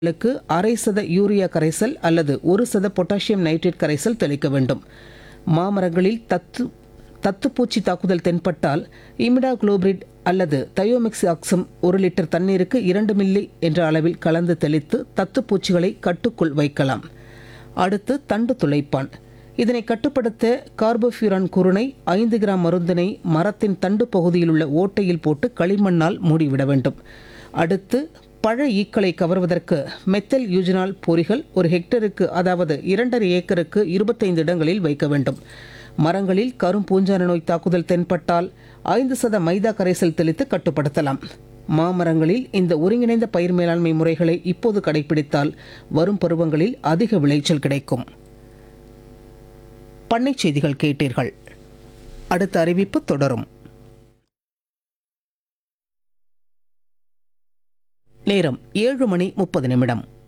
ளுக்கு அரை சத யூரியா கரைசல் அல்லது ஒரு சத பொட்டாசியம் நைட்ரேட் கரைசல் தெளிக்க வேண்டும் மாமரங்களில் தத்து தத்துப்பூச்சி தாக்குதல் தென்பட்டால் இமிடாகுளோபிரிட் அல்லது தயோமெக்ஸாக்சம் ஒரு லிட்டர் தண்ணீருக்கு இரண்டு மில்லி என்ற அளவில் கலந்து தெளித்து தத்துப்பூச்சிகளை கட்டுக்குள் வைக்கலாம் அடுத்து தண்டு துளைப்பான் இதனை கட்டுப்படுத்த கார்போஃபியூரான் குருணை ஐந்து கிராம் மருந்தினை மரத்தின் தண்டு பகுதியில் உள்ள ஓட்டையில் போட்டு களிமண்ணால் மூடிவிட வேண்டும் அடுத்து பழ ஈக்களை கவர்வதற்கு மெத்தல் யூஜினால் பொறிகள் ஒரு ஹெக்டருக்கு அதாவது இரண்டரை ஏக்கருக்கு இருபத்தைந்து இடங்களில் வைக்க வேண்டும் மரங்களில் கரும் பூஞ்சான நோய் தாக்குதல் தென்பட்டால் ஐந்து சத மைதா கரைசல் தெளித்து கட்டுப்படுத்தலாம் மாமரங்களில் இந்த ஒருங்கிணைந்த பயிர் மேலாண்மை முறைகளை இப்போது கடைபிடித்தால் வரும் பருவங்களில் அதிக விளைச்சல் கிடைக்கும் பண்ணைச் செய்திகள் கேட்டீர்கள் அடுத்த அறிவிப்பு தொடரும் நேரம் ஏழு மணி முப்பது நிமிடம்